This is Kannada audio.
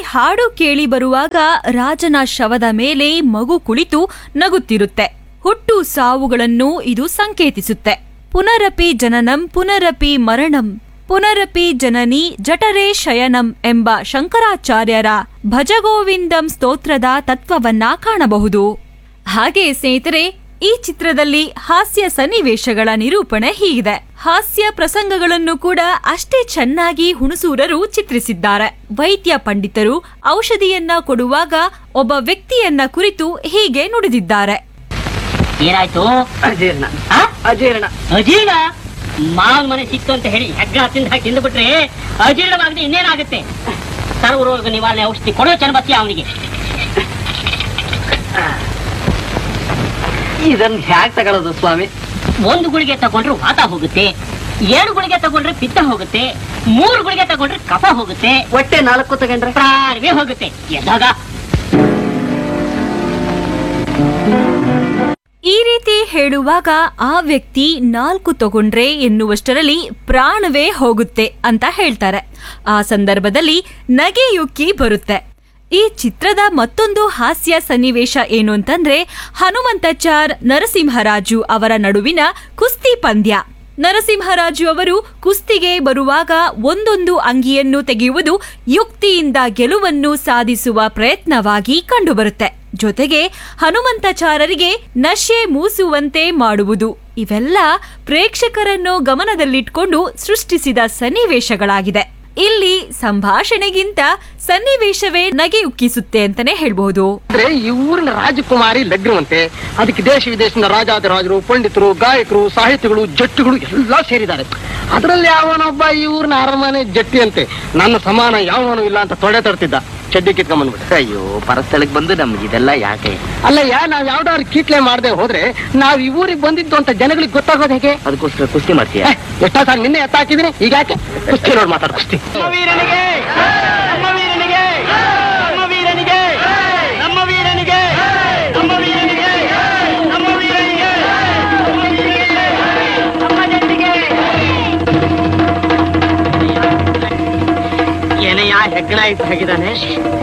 ಹಾಡು ಕೇಳಿ ಬರುವಾಗ ರಾಜನ ಶವದ ಮೇಲೆ ಮಗು ಕುಳಿತು ನಗುತ್ತಿರುತ್ತೆ ಹುಟ್ಟು ಸಾವುಗಳನ್ನು ಇದು ಸಂಕೇತಿಸುತ್ತೆ ಪುನರಪಿ ಜನನಂ ಪುನರಪಿ ಮರಣಂ ಪುನರಪಿ ಜನನಿ ಜಠರೇ ಶಯನಂ ಎಂಬ ಶಂಕರಾಚಾರ್ಯರ ಭಜಗೋವಿಂದಂ ಸ್ತೋತ್ರದ ತತ್ವವನ್ನ ಕಾಣಬಹುದು ಹಾಗೆ ಸ್ನೇಹಿತರೆ ಈ ಚಿತ್ರದಲ್ಲಿ ಹಾಸ್ಯ ಸನ್ನಿವೇಶಗಳ ನಿರೂಪಣೆ ಹೀಗಿದೆ ಹಾಸ್ಯ ಪ್ರಸಂಗಗಳನ್ನು ಕೂಡ ಅಷ್ಟೇ ಚೆನ್ನಾಗಿ ಹುಣಸೂರರು ಚಿತ್ರಿಸಿದ್ದಾರೆ ವೈದ್ಯ ಪಂಡಿತರು ಔಷಧಿಯನ್ನ ಕೊಡುವಾಗ ಒಬ್ಬ ವ್ಯಕ್ತಿಯನ್ನ ಕುರಿತು ಹೀಗೆ ನುಡಿದಿದ್ದಾರೆ ಏನಾಯ್ತು ಅಜೀರ್ಣ ಆ? ಅಜೀರ್ಣ ಅಜೀರ್ಣ ಮಾವನ ಮನೆ ಸಿಕ್ತು ಅಂತ ಹೇಳಿ ಹೆಗ್ಗ ತಿಂದ ಹಾಕಿ ತಿಂದ್ಬಿಟ್ರೆ ಅಜೀರ್ಣವಾಗದೆ ಇನ್ನೇನಾಗುತ್ತೆ ಸರ್ವರೋಗ ನಿವಾರಣೆ ಔಷಧಿ ಕೊಡೋ ಚನ್ನಬತ್ತಿ ಅವನಿಗೆ ಇದನ್ನ ಹ್ಯಾಕ್ ತಗೊಳ್ಳೋದು ಸ್ವಾಮಿ ಒಂದು ಗುಳಿಗೆ ತಗೊಂಡ್ರೆ ವಾತ ಹೋಗುತ್ತೆ ಏಳು ಗುಳಿಗೆ ತಗೊಂಡ್ರೆ ಪಿತ್ತ ಹೋಗುತ್ತೆ ಮೂರು ಗುಳಿಗೆ ತಗೊಂಡ್ರೆ ಕಫ ಹೋಗುತ್ತೆ ಹೊಟ್ಟೆ ನಾಲ್ಕು ತಗೊಂಡ್ರೆ ಪ್ರಾಣವೇ ಹೋಗುತ್ತೆ ಎದಾಗ ಈ ರೀತಿ ಹೇಳುವಾಗ ಆ ವ್ಯಕ್ತಿ ನಾಲ್ಕು ತಗೊಂಡ್ರೆ ಎನ್ನುವಷ್ಟರಲ್ಲಿ ಪ್ರಾಣವೇ ಹೋಗುತ್ತೆ ಅಂತ ಹೇಳ್ತಾರೆ ಆ ಸಂದರ್ಭದಲ್ಲಿ ನಗೆಯುಕ್ಕಿ ಬರುತ್ತೆ ಈ ಚಿತ್ರದ ಮತ್ತೊಂದು ಹಾಸ್ಯ ಸನ್ನಿವೇಶ ಏನು ಅಂತಂದ್ರೆ ಹನುಮಂತಚಾರ್ ನರಸಿಂಹರಾಜು ಅವರ ನಡುವಿನ ಕುಸ್ತಿ ಪಂದ್ಯ ನರಸಿಂಹರಾಜು ಅವರು ಕುಸ್ತಿಗೆ ಬರುವಾಗ ಒಂದೊಂದು ಅಂಗಿಯನ್ನು ತೆಗೆಯುವುದು ಯುಕ್ತಿಯಿಂದ ಗೆಲುವನ್ನು ಸಾಧಿಸುವ ಪ್ರಯತ್ನವಾಗಿ ಕಂಡುಬರುತ್ತೆ ಜೊತೆಗೆ ಹನುಮಂತಚಾರರಿಗೆ ನಶೆ ಮೂಸುವಂತೆ ಮಾಡುವುದು ಇವೆಲ್ಲ ಪ್ರೇಕ್ಷಕರನ್ನು ಗಮನದಲ್ಲಿಟ್ಕೊಂಡು ಸೃಷ್ಟಿಸಿದ ಸನ್ನಿವೇಶಗಳಾಗಿದೆ ಇಲ್ಲಿ ಸಂಭಾಷಣೆಗಿಂತ ಸನ್ನಿವೇಶವೇ ನಗೆ ಉಕ್ಕಿಸುತ್ತೆ ಅಂತಾನೆ ಹೇಳ್ಬಹುದು ಅಂದ್ರೆ ಈ ಊರಿನ ರಾಜಕುಮಾರಿ ಲಗ್ನವಂತೆ ಅದಕ್ಕೆ ದೇಶ ವಿದೇಶದ ರಾಜಾದಿರಾಜರು ಪಂಡಿತರು ಗಾಯಕರು ಸಾಹಿತಿಗಳು ಜಟ್ಟುಗಳು ಎಲ್ಲ ಸೇರಿದ್ದಾರೆ ಅದರಲ್ಲಿ ಯಾವನೊಬ್ಬ ಈ ಊರಿನ ಅರಮನೆ ಜಟ್ಟಿ ಅಂತೆ ನನ್ನ ಸಮಾನ ಯಾವನು ಇಲ್ಲ ಅಂತ ತೊಡೆ ತರ್ತಿದ್ದ ಚಡ್ಡಿ ಕಿತ್ಕೊಂಡ್ಬಂದ್ಬಿಟ್ಟೆ ಅಯ್ಯೋ ಪರಸ್ಥಳಕ್ಕೆ ಬಂದು ನಮ್ಗೆ ಇದೆಲ್ಲ ಯಾಕೆ ಅಲ್ಲಯ್ಯ ನಾವ್ ಯಾವ್ದಾದ್ರು ಕೀಟ್ಲೆ ಮಾಡದೆ ಹೋದ್ರೆ ನಾವ್ ಈ ಊರಿಗೆ ಬಂದಿದ್ದು ಅಂತ ಜನಗಳಿಗೆ ಗೊತ್ತಾಗೋದು ಹೇಗೆ ಅದಕ್ಕೋಸ್ಕರ ಕುಸ್ತಿ ಮಾಡ್ತೀಯ ಏ, ಎಷ್ಟೋ ಸಾಲ ನಿನ್ನೆ ಎತ್ತಾಕಿದೀನಿ ಈಗ ಯಾಕೆ ಕುಸ್ತಿ ನೋಡಿ ಮಾತಾಡ ಕುಸ್ತಿ ಏನಯ್ಯ ಹೆಗ್ಗಣ ಇದ್ದಾಗಿದ್ದಾನೆ